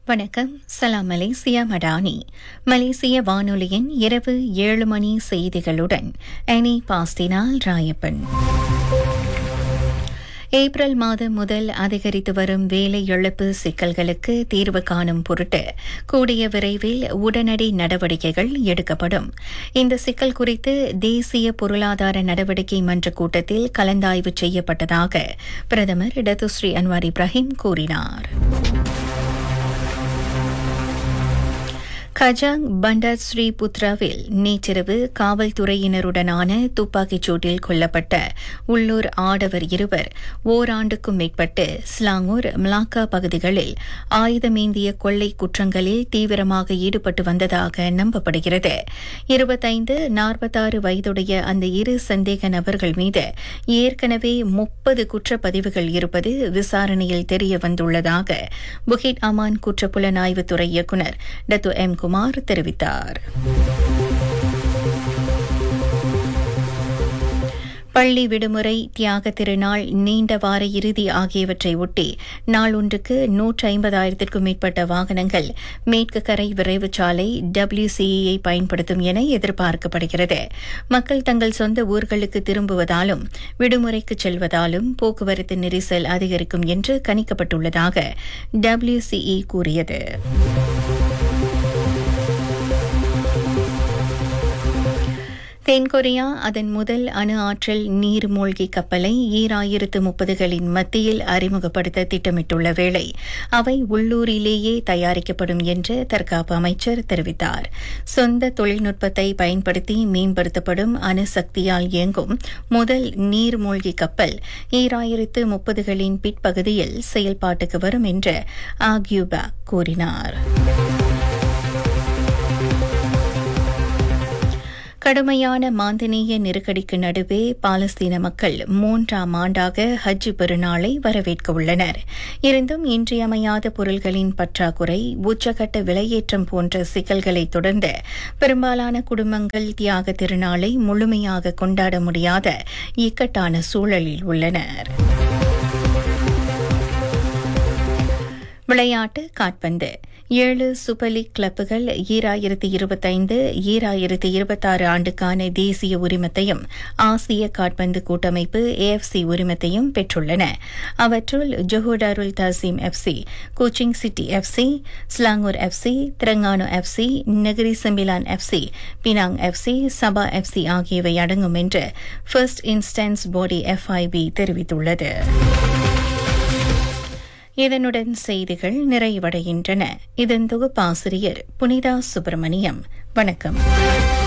வணக்கம் சலாம் மலேசியா மடானி மலேசிய வானொலியின் இரவு ஏழு மணி செய்திகளுடன் அனி பாஸ்தினால் ராயப்பன் ஏப்ரல் மாதம் முதல் அதிகரித்து வரும் வேலை இழப்பு சிக்கல்களுக்கு தீர்வு காணும் பொருட்டு கூடிய விரைவில் உடனடி நடவடிக்கைகள் எடுக்கப்படும் இந்த சிக்கல் குறித்து தேசிய பொருளாதார நடவடிக்கை மன்ற கூட்டத்தில் கலந்தாய்வு செய்யப்பட்டதாக பிரதமர் டத்துஸ்ரீ அன்வார் இப்ராஹிம் கூறினார் கஜாங் பண்டார் ஸ்ரீ புத்ராவில் நேற்றிரவு காவல்துறையினருடனான துப்பாக்கிச் சூட்டில் கொல்லப்பட்ட உள்ளூர் ஆடவர் இருவர் ஓராண்டுக்கும் மேற்பட்டு ஸ்லாங்கூர் மலாக்கா பகுதிகளில் ஆயுதமேந்திய கொள்ளை குற்றங்களில் தீவிரமாக ஈடுபட்டு வந்ததாக நம்பப்படுகிறது இருபத்தைந்து நாற்பத்தாறு வயதுடைய அந்த இரு சந்தேக நபர்கள் மீது ஏற்கனவே முப்பது குற்றப்பதிவுகள் இருப்பது விசாரணையில் தெரிய வந்துள்ளதாக புகிட் அமான் குற்றப்புலனாய்வுத்துறை இயக்குநர் டத்து எம் குமார் தெரிவித்தார் பள்ளி விடுமுறை தியாக திருநாள் நீண்ட வார இறுதி ஆகியவற்றை ஒட்டி நாள் ஒன்றுக்கு நூற்று ஐம்பதாயிரத்திற்கும் மேற்பட்ட வாகனங்கள் மேற்கு கரை விரைவுச் சாலை டபிள்யூசிஇயை பயன்படுத்தும் என எதிர்பார்க்கப்படுகிறது மக்கள் தங்கள் சொந்த ஊர்களுக்கு திரும்புவதாலும் விடுமுறைக்கு செல்வதாலும் போக்குவரத்து நெரிசல் அதிகரிக்கும் என்று கணிக்கப்பட்டுள்ளதாக டபிள்யூசிஇ கூறியது தென்கொரியா அதன் முதல் அணு ஆற்றல் நீர்மூழ்கி கப்பலை ஈராயிரத்து முப்பதுகளின் மத்தியில் அறிமுகப்படுத்த திட்டமிட்டுள்ள வேளை அவை உள்ளூரிலேயே தயாரிக்கப்படும் என்று தற்காப்பு அமைச்சர் தெரிவித்தார் சொந்த தொழில்நுட்பத்தை பயன்படுத்தி மேம்படுத்தப்படும் அணுசக்தியால் இயங்கும் முதல் நீர்மூழ்கி கப்பல் ஈராயிரத்து முப்பதுகளின் பிற்பகுதியில் செயல்பாட்டுக்கு வரும் என்று ஆக்யூபா கூறினார் கடுமையான மாந்தனீய நெருக்கடிக்கு நடுவே பாலஸ்தீன மக்கள் மூன்றாம் ஆண்டாக ஹஜ் பெருநாளை வரவேற்க உள்ளனர் இருந்தும் இன்றியமையாத பொருள்களின் பற்றாக்குறை உச்சகட்ட விலையேற்றம் போன்ற சிக்கல்களை தொடர்ந்து பெரும்பாலான குடும்பங்கள் தியாக திருநாளை முழுமையாக கொண்டாட முடியாத இக்கட்டான சூழலில் உள்ளனர் விளையாட்டு காட்பந்து ஏழு சூப்பர் லீக் கிளப்புகள் ஈராயிரத்தி இருபத்தைந்து ஈராயிரத்தி இருபத்தாறு ஆண்டுக்கான தேசிய உரிமத்தையும் ஆசிய காட்பந்து கூட்டமைப்பு ஏஎஃப்சி உரிமத்தையும் பெற்றுள்ளன அவற்றுள் Johor Darul Ta'zim FC Kuching City FC Selangor FC Terengganu FC Negeri Sembilan FC Penang FC Sabah FC ஆகியவை அடங்கும் என்று ஃபர்ஸ்ட் இன்ஸ்டன்ஸ் பாடி எஃப்ஐபி தெரிவித்துள்ளது இதனுடன் செய்திகள் நிறைவடைகின்றன இதன் தொகுப்பாசிரியர் புனிதா சுப்பிரமணியம் வணக்கம்